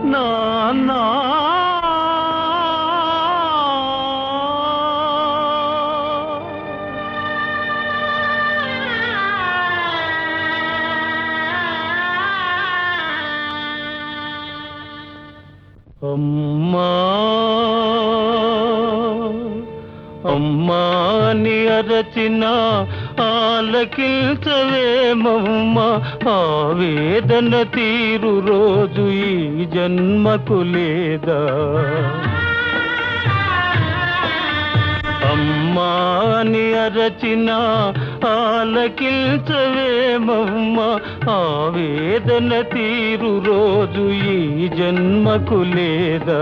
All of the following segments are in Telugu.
నాన్నా అమ్మా అమ్మా అని అరచిన ఆలకిల్చవేమమ్మ ఆవేదన తీరు రోజు ఈ జన్మకు లేదా అమ్మా అని అరచిన ఆలకిల్చవేమమ్మ ఆవేదన తీరు రోజు ఈ జన్మకు లేదా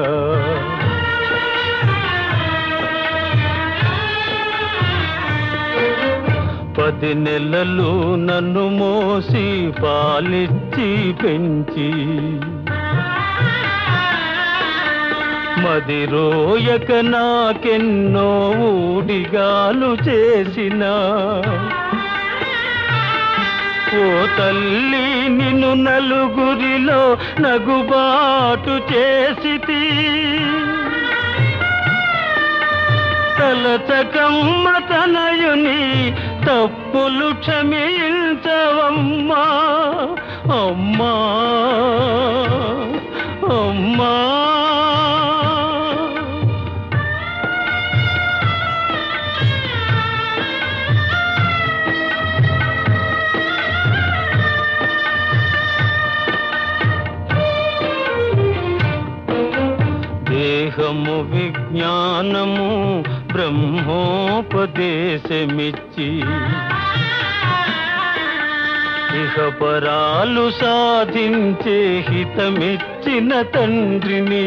పది నెలలు నన్ను మోసి పాలిచ్చి పెంచి మది రోయక నాకెన్నో ఊడిగాలు చేసిన ఓ తల్లి నిన్ను నలుగురిలో నగుబాటు చేసితి తలచకమ్మ తనయుని తప్పులు క్షమించవమ్మా అమ్మా అమ్మా దేహము విజ్ఞానము బ్రహ్మోపదేశమిచ్చి ఇహపరాలు సాధించే హితమిచ్చిన తండ్రిని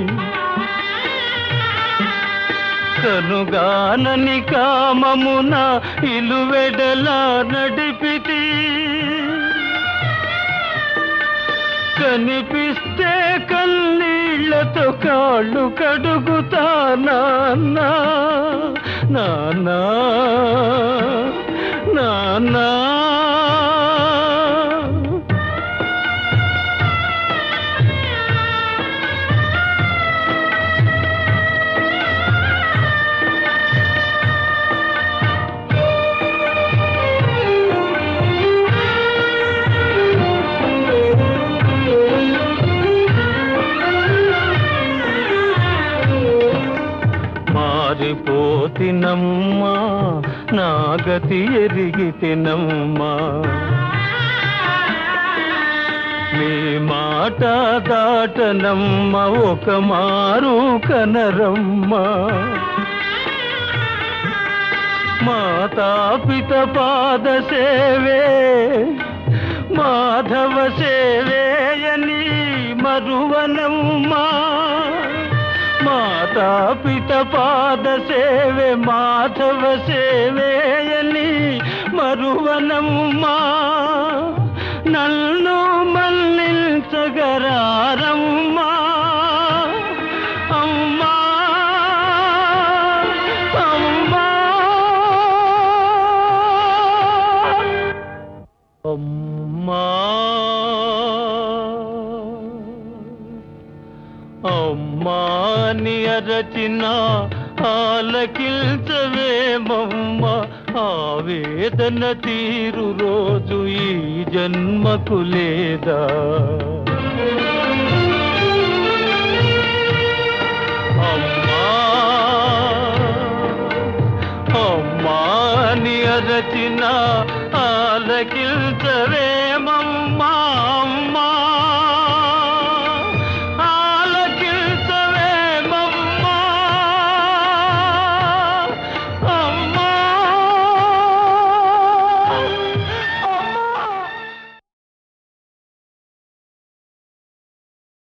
కనుగానని కామమున ఇలువెడలా నడిపితి కనిపిస్తే కన్నీళ్లతో కాళ్ళు కడుగుతా నాన్నా నాన్నా నాన్నా మారిపోతినమ్మా నా గతి ఎరిగితినమ్మా మీ మాట దాటనమ్మ ఒక మారు కనరమ్మా మాతాపిత పాద సేవే మాధవ సేవేయని మరువనమ్మా మాతాపిత పాద సేవే మాధవ సేవేయని మరువనమ్మా నన్ను మన్నించగరారమ్మా అమ్మా అమ్మా అమ్మా అమ్మాని అరచిన ఆలకిల్చవేమమ్మ ఆవేదన తీరు రోజు ఈ జన్మకు లేదా అమ్మా అమ్మాని అరచిన ఆలకిల్చవే